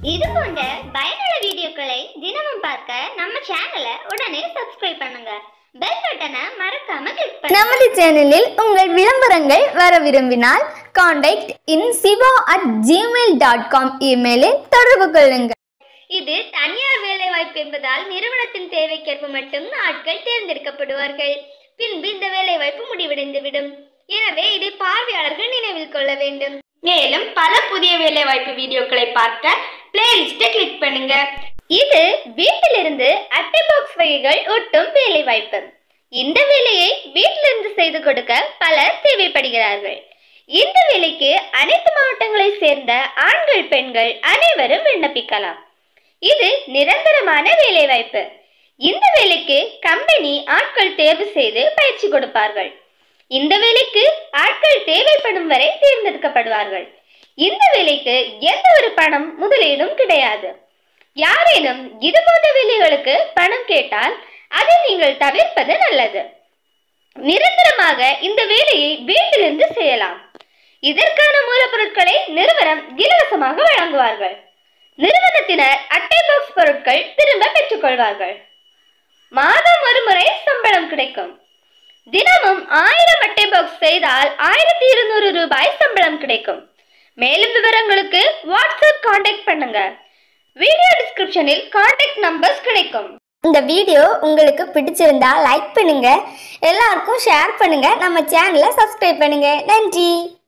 இது போன்ற பயனுள்ள வீடியோக்களை தினமும் பார்க்க நம்ம சேனலை உடனே சப்ஸ்கிரைப் பண்ணுங்க பெல் பட்டனை மறக்காம கிளிக் பண்ணுங்க நமது சேனலில் உங்கள் விளம்பரங்கள் வர விரும்பினால் contact in Siva at Gmail dot com இமெயிலில் தொடர்பு கொள்ளுங்கள் இது தனியார் வேலைவாய்ப்பு என்பதால் நிறுவனத்தின் தேவைக்கேற்ப மட்டும் ஆட்கள் தேர்ந்தெடுக்கப்படுவார்கள் பின்பு இந்த வேலைவாய்ப்பு முடிவடைந்துவிடும் எனவே இதை பார்வையாளர்கள் நினைவில் கொள்ள வேண்டும் மேலும் பல புதிய வேலைவாய்ப்பு வீடியோக்களை பார்க்க பிளேலிஸ்ட்டை கிளிக் பண்ணுங்க இது வீட்டிலிருந்து அட்டை பாக்ஸ் வகைகள் ஒட்டும் வேலைவாய்ப்பு இந்த வேலையை வீட்டிலிருந்து செய்து கொடுக்க பலர் தேவைப்படுகிறார்கள் இந்த வேலைக்கு அனைத்து மாவட்டங்களைச் சேர்ந்த ஆண்கள் பெண்கள் அனைவரும் விண்ணப்பிக்கலாம் இது நிரந்தரமான வேலைவாய்ப்பு இந்த வேலைக்கு கம்பெனி ஆட்கள் தேர்வு செய்து பயிற்சி கொடுப்பார்கள் இந்த வேலைக்கு ஆட்கள் தேவைப்படும் வரை தேர்ந்தெடுக்கப்படுவார்கள் இந்த வேலைக்கு எந்த ஒரு பணம் முதலீடும் கிடையாது யாரேனும் இது போன்ற வேலைகளுக்கு பணம் கேட்டால் அதை நீங்கள் தவிர்ப்பது நல்லது நிரந்தரமாக இந்த வேலையை வீட்டிலிருந்து செய்யலாம் இதற்கான மூலப்பொருட்களை நிறுவனம் இலவசமாக வழங்குவார்கள் நிறுவனத்தினர் அட்டை பாக்ஸ் பொருட்கள் திரும்ப பெற்றுக்கொள்வார்கள் மாதம் ஒரு முறை சம்பளம் கிடைக்கும் தினமும் ஆயிரம் அட்டை பாக்ஸ் செய்தால் ஆயிரத்தி இருநூறு ரூபாய் சம்பளம் கிடைக்கும் மேலும் விவரங்களுக்கு வாட்ஸ்அப் காண்டாக்ட் பண்ணுங்க வீடியோ டிஸ்கிரிப்ஷனில் காண்டாக்ட் நம்பர்ஸ் கிடைக்கும் இந்த வீடியோ உங்களுக்கு பிடிச்சிருந்தா லைக் பண்ணுங்க எல்லாருக்கும் ஷேர் பண்ணுங்க நம்ம சேனலை சப்ஸ்கிரைப் பண்ணுங்க நன்றி